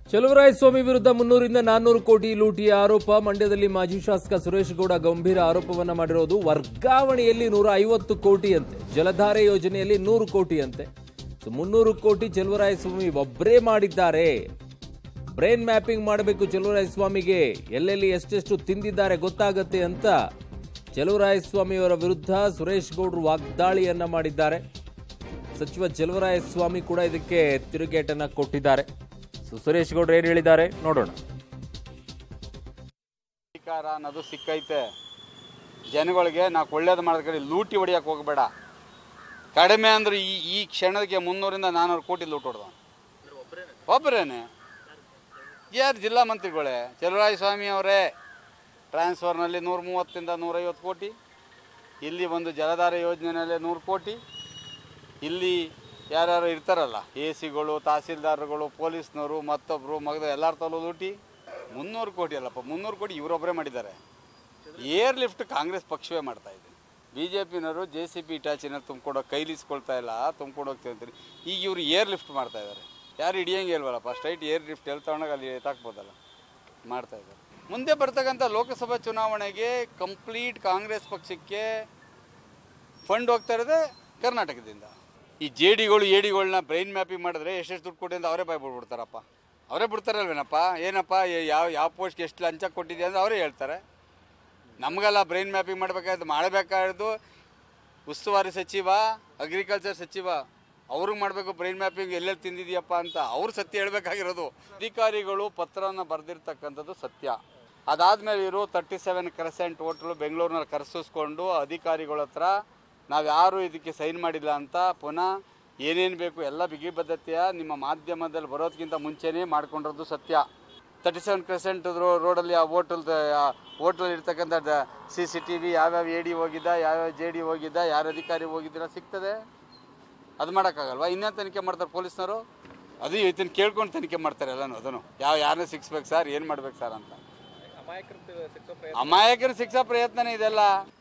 ಚಲುವರಾಯಸ್ವಾಮಿ ವಿರುದ್ಧ ಮುನ್ನೂರಿಂದ ನಾನ್ನೂರು ಕೋಟಿ ಲೂಟಿಯ ಆರೋಪ ಮಂಡ್ಯದಲ್ಲಿ ಮಾಜಿ ಶಾಸಕ ಸುರೇಶ್ ಗೌಡ ಗಂಭೀರ ಆರೋಪವನ್ನ ಮಾಡಿರೋದು ವರ್ಗಾವಣೆಯಲ್ಲಿ ನೂರ ಐವತ್ತು ಕೋಟಿ ಅಂತೆ ಜಲಧಾರೆ ಯೋಜನೆಯಲ್ಲಿ ನೂರು ಕೋಟಿ ಅಂತೆ ಸೊ ಮುನ್ನೂರು ಕೋಟಿ ಚಲುವರಾಯಸ್ವಾಮಿ ಒಬ್ಬರೇ ಮಾಡಿದ್ದಾರೆ ಬ್ರೈನ್ ಮ್ಯಾಪಿಂಗ್ ಮಾಡಬೇಕು ಚಲುವರಾಯಸ್ವಾಮಿಗೆ ಎಲ್ಲೆಲ್ಲಿ ಎಷ್ಟೆಷ್ಟು ತಿಂದಿದ್ದಾರೆ ಗೊತ್ತಾಗತ್ತೆ ಅಂತ ಚಲುವರಾಯಸ್ವಾಮಿಯವರ ವಿರುದ್ಧ ಸುರೇಶ್ ಗೌಡರು ವಾಗ್ದಾಳಿಯನ್ನ ಮಾಡಿದ್ದಾರೆ ಸಚಿವ ಚಲುವರಾಯಸ್ವಾಮಿ ಕೂಡ ಇದಕ್ಕೆ ತಿರುಗೇಟನ್ನ ಕೊಟ್ಟಿದ್ದಾರೆ ಸೊ ಸುರೇಶ್ ಗೌಡ್ರು ಏನು ಹೇಳಿದ್ದಾರೆ ನೋಡೋಣ ಅಧಿಕಾರ ಅನ್ನೋದು ಸಿಕ್ಕೈತೆ ಜನಗಳಿಗೆ ನಾವು ಒಳ್ಳೇದು ಮಾಡೋದ್ ಕಡೆ ಲೂಟಿ ಹೊಡಿಯಕ್ಕೆ ಹೋಗಬೇಡ ಕಡಿಮೆ ಅಂದ್ರೆ ಈ ಈ ಕ್ಷಣಕ್ಕೆ ಮುನ್ನೂರಿಂದ ನಾನ್ನೂರು ಕೋಟಿ ಲೂಟ್ ಹೊಡೆದ ಒಬ್ಬರೇನೆ ಯಾರು ಜಿಲ್ಲಾ ಮಂತ್ರಿಗಳೇ ಚಲುವರಾಯ ಸ್ವಾಮಿ ಅವರೇ ಟ್ರಾನ್ಸ್ಫರ್ನಲ್ಲಿ ನೂರ ಮೂವತ್ತಿಂದ ನೂರೈವತ್ತು ಕೋಟಿ ಇಲ್ಲಿ ಒಂದು ಜಲಧಾರೆ ಯೋಜನೆಯಲ್ಲಿ ನೂರು ಕೋಟಿ ಇಲ್ಲಿ ಯಾರ್ಯಾರು ಇರ್ತಾರಲ್ಲ ಎ ಸಿಗಳು ತಹಸೀಲ್ದಾರ್ಗಳು ಪೊಲೀಸ್ನವರು ಮತ್ತೊಬ್ಬರು ಮಗದ ಎಲ್ಲರ ತಲೂ ಲೂಟಿ ಮುನ್ನೂರು ಕೋಟಿ ಅಲ್ಲಪ್ಪ ಮುನ್ನೂರು ಕೋಟಿ ಇವರೊಬ್ಬರೇ ಮಾಡಿದ್ದಾರೆ ಏರ್ ಲಿಫ್ಟ್ ಕಾಂಗ್ರೆಸ್ ಪಕ್ಷವೇ ಮಾಡ್ತಾ ಇದೆ ಬಿ ಜೆ ಪಿನವರು ಜೆ ಸಿ ಪಿ ಇಟಾಚಿನ ತುಂಬಿಕೊಡೋ ಕೈಲಿಸ್ಕೊಳ್ತಾ ಇಲ್ಲ ತುಂಬಿಕೊಡು ಹೋಗ್ತೀವಿ ಅಂತೀರಿ ಈಗ ಇವರು ಏರ್ ಲಿಫ್ಟ್ ಮಾಡ್ತಾ ಇದ್ದಾರೆ ಯಾರು ಹಿಡಿಯಂಗೆ ಇಲ್ವಲ್ಲಪ್ಪ ಸ್ಟ್ರೈಟ್ ಏರ್ ಲಿಫ್ಟ್ ಎಲ್ಲಿ ತಗೊಂಡಾಗ ಅಲ್ಲಿ ಎತ್ತಾಕ್ಬೋದಲ್ಲ ಮಾಡ್ತಾ ಇದ್ದಾರೆ ಮುಂದೆ ಬರ್ತಕ್ಕಂಥ ಲೋಕಸಭಾ ಚುನಾವಣೆಗೆ ಕಂಪ್ಲೀಟ್ ಕಾಂಗ್ರೆಸ್ ಪಕ್ಷಕ್ಕೆ ಫಂಡ್ ಹೋಗ್ತಾ ಇರೋದೇ ಕರ್ನಾಟಕದಿಂದ ಈ ಜೆ ಡಿಗಳು ಎ ಡಿಗಳನ್ನ ಬ್ರೈನ್ ಮ್ಯಾಪಿಂಗ್ ಮಾಡಿದ್ರೆ ಎಷ್ಟೆಷ್ಟು ದುಡ್ಡು ಕೊಡಿ ಅಂತ ಅವರೇ ಬಾಯ್ ಬಿಡ್ಬಿಡ್ತಾರಪ್ಪ ಅವರೇ ಬಿಡ್ತಾರಲ್ವೇನಪ್ಪ ಏನಪ್ಪ ಏ- ಯಾವ ಯಾವ ಪೋಸ್ಟ್ಗೆ ಎಷ್ಟು ಲಂಚ ಕೊಟ್ಟಿದೆ ಅಂತ ಅವರೇ ಹೇಳ್ತಾರೆ ನಮಗೆಲ್ಲ ಬ್ರೈನ್ ಮ್ಯಾಪಿಂಗ್ ಮಾಡಬೇಕಾದ್ದು ಮಾಡಬೇಕಾದ್ದು ಉಸ್ತುವಾರಿ ಸಚಿವ ಅಗ್ರಿಕಲ್ಚರ್ ಸಚಿವ ಅವ್ರಿಗೆ ಮಾಡಬೇಕು ಬ್ರೈನ್ ಮ್ಯಾಪಿಂಗ್ ಎಲ್ಲೆಲ್ಲಿ ತಿಂದಿದೆಯಪ್ಪ ಅಂತ ಅವ್ರು ಸತ್ಯ ಹೇಳ್ಬೇಕಾಗಿರೋದು ಅಧಿಕಾರಿಗಳು ಪತ್ರನ ಬರೆದಿರ್ತಕ್ಕಂಥದ್ದು ಸತ್ಯ ಅದಾದಮೇಲೆ ಇವರು ತರ್ಟಿ ಸೆವೆನ್ ಕ್ರೆಸೆಂಟ್ ಹೋಟ್ಲು ಬೆಂಗಳೂರಿನಲ್ಲಿ ಕರೆಸಿಸ್ಕೊಂಡು ಅಧಿಕಾರಿಗಳ ಹತ್ರ ನಾವು ಯಾರು ಇದಕ್ಕೆ ಸೈನ್ ಮಾಡಿಲ್ಲ ಅಂತ ಪುನಃ ಏನೇನು ಬೇಕು ಎಲ್ಲ ಬಿಗಿ ಬದ್ಧತೆಯ ನಿಮ್ಮ ಮಾಧ್ಯಮದಲ್ಲಿ ಬರೋದಕ್ಕಿಂತ ಮುಂಚೆನೇ ಮಾಡ್ಕೊಂಡಿರೋದು ಸತ್ಯ ತರ್ಟಿ ಸೆವೆನ್ ಕ್ರೆಸೆಂಟ್ ರೋಡಲ್ಲಿ ಆ ಹೋಟೆಲ್ ಹೋಟೆಲ್ ಇರ್ತಕ್ಕಂಥ ಸಿ ಸಿ ಟಿ ವಿ ಯಾವ್ಯಾವ ಎ ಡಿ ಹೋಗಿದ್ದ ಯಾವ್ಯಾವ ಜೆ ಡಿ ಹೋಗಿದ್ದ ಯಾರು ಅಧಿಕಾರಿ ಹೋಗಿದ್ದೀರ ಸಿಗ್ತದೆ ಅದು ಮಾಡೋಕ್ಕಾಗಲ್ವಾ ಇನ್ನೇನು ತನಿಖೆ ಮಾಡ್ತಾರೆ ಪೊಲೀಸ್ನವರು ಅದು ಇವತ್ತಿನ ಕೇಳ್ಕೊಂಡು ತನಿಖೆ ಮಾಡ್ತಾರೆ ಎಲ್ಲನೂ ಅದನ್ನು ಯಾವ ಯಾರನ್ನ ಸಿಕ್ಸ್ಬೇಕು ಸರ್ ಏನು ಮಾಡ್ಬೇಕು ಸರ್ ಅಂತ ಅಮಾಯಕರು ಶಿಕ್ಷಾ ಪ್ರಯತ್ನನೇ ಇದೆಲ್ಲ